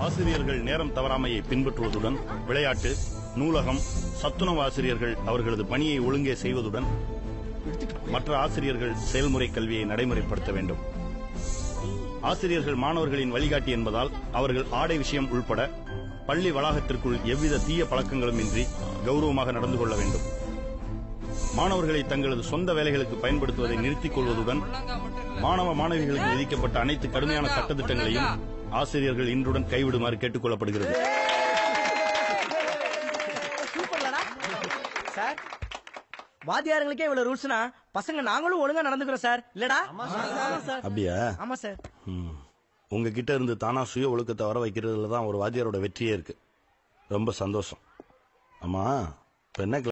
ஆசிரியர்கள் நேரம் தவறாமையை பின்பற்றுவதுடன் விளையாட்டு நூலகம் சத்துணவு ஆசிரியர்கள் அவர்களது பணியை ஒழுங்கே செய்வதுடன் மற்ற ஆசிரியர்கள் செயல்முறை கல்வியை நடைமுறைப்படுத்த வேண்டும் ஆசிரியர்கள் மாணவர்களின் வழிகாட்டி என்பதால் அவர்கள் ஆடை விஷயம் உள்பட பள்ளி வளாகத்திற்குள் எவ்வித தீய பழக்கங்களும் இன்றி கௌரவமாக நடந்து கொள்ள வேண்டும் மாணவர்களை தங்களது சொந்த வேலைகளுக்கு பயன்படுத்துவதை நிறுத்திக் கொள்வதுடன் மாணவ மாணவிகளுக்கு விதிக்கப்பட்ட அனைத்து கடுமையான சட்டத்திட்டங்களையும் ஆசிரியர்கள் இன்றுடன் கைவிடுமாறு கேட்டுக் கொள்ளப்படுகிறது சார் வாத்தியாருங்களுக்கே இவ்வளவு ரூல்ஸ்னா பசங்க நாங்களும் ஒழுங்கா நடந்துக்கிறோம் சார் இல்லடா சார் அப்படியா ஆமா சார் ம். உங்ககிட்ட இருந்து தானா சுய ஒழுக்கத்தை வர வைக்கிறதுல தான் ஒரு வாத்தியாரோட வெற்றியே இருக்கு ரொம்ப சந்தோஷம் ஆமா இப்ப என்ன